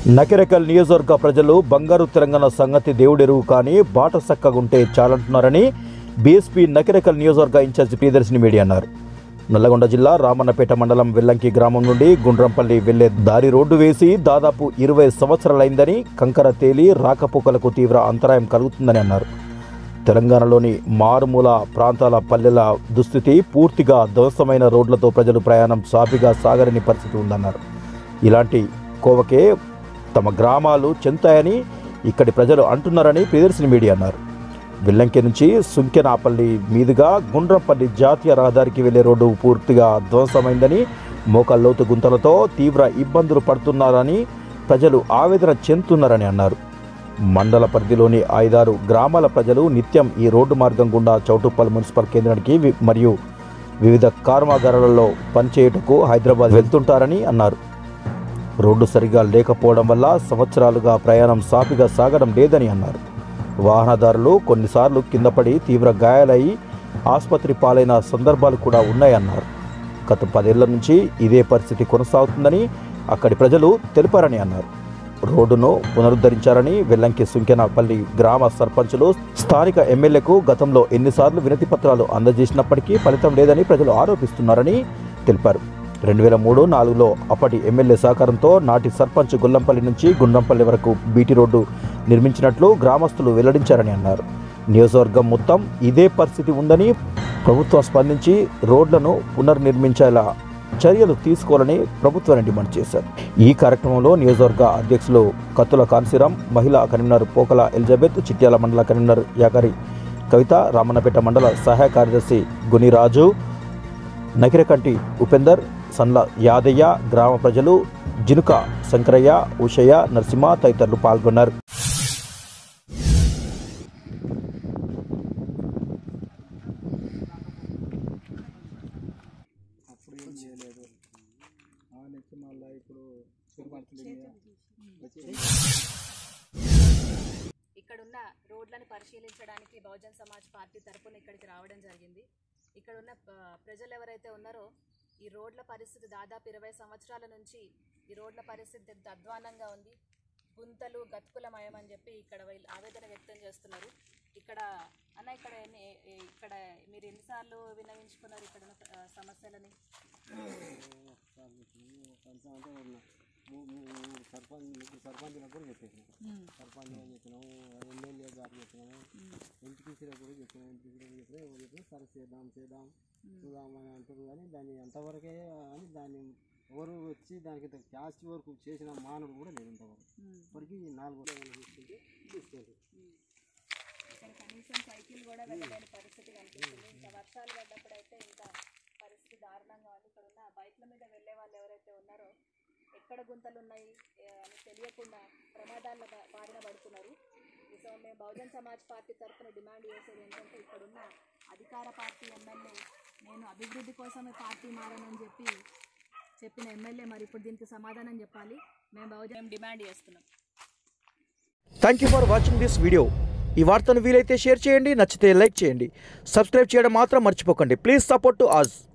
నకిరేకల్ నియోజకవర్గ ప్రజలు బంగారు తెలంగాణ సంగతి దేవుడెరువు కానీ బాట సక్కగుంటే చాలంటున్నారని బీఎస్పీ నకిరేకల్ నియోజకవర్గ ఇన్ఛార్జి ప్రియదర్శిని మీడియా అన్నారు నల్లగొండ జిల్లా రామన్నపేట మండలం వెల్లంకి గ్రామం నుండి గుండ్రంపల్లి వెళ్లే దారి రోడ్డు వేసి దాదాపు ఇరవై సంవత్సరాలైందని కంకర తేలి రాకపోకలకు తీవ్ర అంతరాయం కలుగుతుందని అన్నారు తెలంగాణలోని మారుమూల ప్రాంతాల పల్లెల దుస్థితి పూర్తిగా ధ్వంసమైన రోడ్లతో ప్రజలు ప్రయాణం సాఫీగా సాగరని పరిస్థితి ఉందన్నారు ఇలాంటి కోవకే తమ గ్రామాలు చెందుతాయని ఇక్కడి ప్రజలు అంటున్నారని ప్రియదర్శిని మీడియా అన్నారు విల్లంకి నుంచి సుంకెనాపల్లి మీదుగా గుండ్రంపల్లి జాతీయ రహదారికి వెళ్లే రోడ్డు పూర్తిగా ధ్వంసమైందని మోకాల్లోతు గుంతలతో తీవ్ర ఇబ్బందులు పడుతున్నారని ప్రజలు ఆవేదన చెందుతున్నారని అన్నారు మండల పరిధిలోని ఐదారు గ్రామాల ప్రజలు నిత్యం ఈ రోడ్డు మార్గం గుండా చౌటుప్పల్ మున్సిపల్ కేంద్రానికి వి- మరియు వివిధ కర్మాగారాలలో పనిచేయుటకు హైదరాబాద్ వెళ్తుంటారని అన్నారు రోడ్డు సరిగా లేకపోవడం వల్ల సంవత్సరాలుగా ప్రయాణం సాఫీగా సాగడం లేదని అన్నారు వాహనదారులు కొన్నిసార్లు కింద పడి తీవ్ర గాయాలయ్యి ఆసుపత్రి పాలైన సందర్భాలు కూడా ఉన్నాయన్నారు గత పదేళ్ల నుంచి ఇదే పరిస్థితి కొనసాగుతుందని అక్కడి ప్రజలు తెలిపారని అన్నారు రోడ్డును పునరుద్ధరించారని వెల్లంకి సుంకెనపల్లి గ్రామ సర్పంచులు స్థానిక ఎమ్మెల్యేకు గతంలో ఎన్నిసార్లు వినతి పత్రాలు అందజేసినప్పటికీ ఫలితం లేదని ప్రజలు ఆరోపిస్తున్నారని తెలిపారు రెండు వేల మూడు నాలుగులో అప్పటి ఎమ్మెల్యే సహకారంతో నాటి సర్పంచ్ గుల్లంపల్లి నుంచి గుండ్రంపల్లి వరకు బీటీ రోడ్డు నిర్మించినట్లు గ్రామస్తులు వెల్లడించారని అన్నారు నియోజకవర్గం మొత్తం ఇదే పరిస్థితి ఉందని ప్రభుత్వం స్పందించి రోడ్లను పునర్నిర్మించేలా చర్యలు తీసుకోవాలని ప్రభుత్వాన్ని డిమాండ్ చేశారు ఈ కార్యక్రమంలో నియోజకవర్గ అధ్యక్షులు కత్తుల కాన్సీరాం మహిళా కన్వీనర్ పోకల ఎలిజబెత్ చిట్యాల మండల కన్వీనర్ యాకరి కవిత రామన్నపేట మండల సహాయ కార్యదర్శి గునిరాజు నకిరకంటి ఉపేందర్ సన్ల యాదయ్య గ్రామ ప్రజలు జినుక శంకరయ్య ఉషయ్య నరసింహ తదితరులు పాల్గొన్నారు అప్పుడు ఏం చేయలేదు ఆ నెక్స్ట్ మళ్ళీ ఇప్పుడు తిరుపతి ఇక్కడున్న రోడ్లను పరిశీలించడానికి బహుజన్ సమాజ్ పార్టీ తరపున ఇక్కడికి రావడం జరిగింది ఇక్కడున్న ప- ప్రజలు ఎవరైతే ఉన్నారో ఈ రోడ్ల పరిస్థితి దాదాపు ఇరవై సంవత్సరాల నుంచి ఈ రోడ్ల పరిస్థితి ఎంత అధ్వానంగా ఉంది గుంతలు గతుకులమయం అని చెప్పి ఇక్కడ వీళ్ళు ఆవేదన వ్యక్తం చేస్తున్నారు ఇక్కడ అన్న ఇక్కడ ఎన్ని ఏ- ఏ- ఇక్కడ మీరు ఎన్నిసార్లు విన్నవించుకున్నారు ఇక్కడ ఉన్న ఆ, సమస్యలని కొంచెం అంటే ఉన్న మూ- మూ- మూడు సర్పంచ్ ముగ్గురు సర్పంచ్లకు కూడా చెప్పేసినాం సర్పంచ్ గారు చెప్పినాము ఎమ్మెల్యే గారు చెప్పినాము ఎంపీసీలో కూడా చెప్పినాం ఎంపీసీలో కూడా చెప్పినా ఎవరు చెప్పినా సరే చేద్దాం చేద్దాం చూద్దాం అని అంటారు కానీ దాన్ని ఎంతవరకే అని దాన్ని ఎవరు వచ్చి దానికి క్యాస్ట్ వరకు చేసిన మానవుడు కూడా లేదు ఇంతవరకు ఇప్పటికీ నాలుగు రోజులు తీసుకుంటే తీసుకుంటారు ఇక్కడ కనీసం సైకిల్ కూడా వెళ్ళలేని పరిస్థితి కనిపిస్తుంది ఇంకా వర్షాలు పడ్డప్పుడు అయితే ఇంకా పరిస్థితి దారుణంగా ఉంది ఇక్కడ ఉన్న బైక్ల మీద వెళ్ళే వాళ్ళు ఎవరైతే ఉన్నారో ఎక్కడ గుంతలు ఉన్నాయి ఏ, అని తెలియకుండా ప్రమాదాల బా- బారిన పడుతున్నారు సో మేము బహుజన్ సమాజ్ పార్టీ తరఫున డిమాండ్ చేసేది ఏంటంటే ఇక్కడున్న అధికార పార్టీ ఎమ్మెల్యే నేను అభివృద్ధి కోసమే పార్టీ మారానని చెప్పి చెప్పిన ఎమ్మెల్యే మరి ఇప్పుడు దీనికి సమాధానం చెప్పాలి మేము బహుజన్ డిమాండ్ చేస్తున్నాం thank you for watching this video ఈ వార్తను వీలైతే షేర్ చేయండి నచ్చితే లైక్ చేయండి సబ్స్క్రైబ్ చేయడం మాత్రం మర్చిపోకండి ప్లీజ్ సపోర్ట్ టు అస్